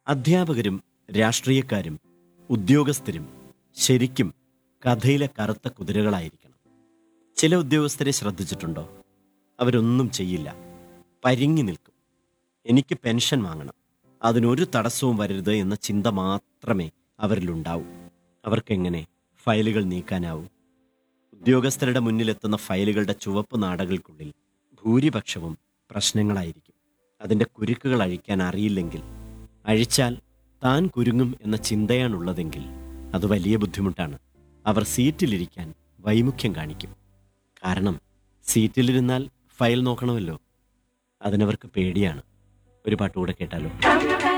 അധ്യാപകരും രാഷ്ട്രീയക്കാരും ഉദ്യോഗസ്ഥരും ശരിക്കും കഥയിലെ കറുത്ത കുതിരകളായിരിക്കണം ചില ഉദ്യോഗസ്ഥരെ ശ്രദ്ധിച്ചിട്ടുണ്ടോ അവരൊന്നും ചെയ്യില്ല പരിങ്ങി നിൽക്കും എനിക്ക് പെൻഷൻ വാങ്ങണം അതിനൊരു തടസ്സവും വരരുത് എന്ന ചിന്ത മാത്രമേ അവരിലുണ്ടാവൂ അവർക്കെങ്ങനെ ഫയലുകൾ നീക്കാനാവൂ ഉദ്യോഗസ്ഥരുടെ മുന്നിലെത്തുന്ന ഫയലുകളുടെ ചുവപ്പ് നാടകൾക്കുള്ളിൽ ഭൂരിപക്ഷവും പ്രശ്നങ്ങളായിരിക്കും അതിൻ്റെ കുരുക്കുകൾ അഴിക്കാൻ അറിയില്ലെങ്കിൽ അഴിച്ചാൽ താൻ കുരുങ്ങും എന്ന ചിന്തയാണുള്ളതെങ്കിൽ അത് വലിയ ബുദ്ധിമുട്ടാണ് അവർ സീറ്റിലിരിക്കാൻ വൈമുഖ്യം കാണിക്കും കാരണം സീറ്റിലിരുന്നാൽ ഫയൽ നോക്കണമല്ലോ അതിനവർക്ക് പേടിയാണ് ഒരു പാട്ടുകൂടെ കേട്ടാലോ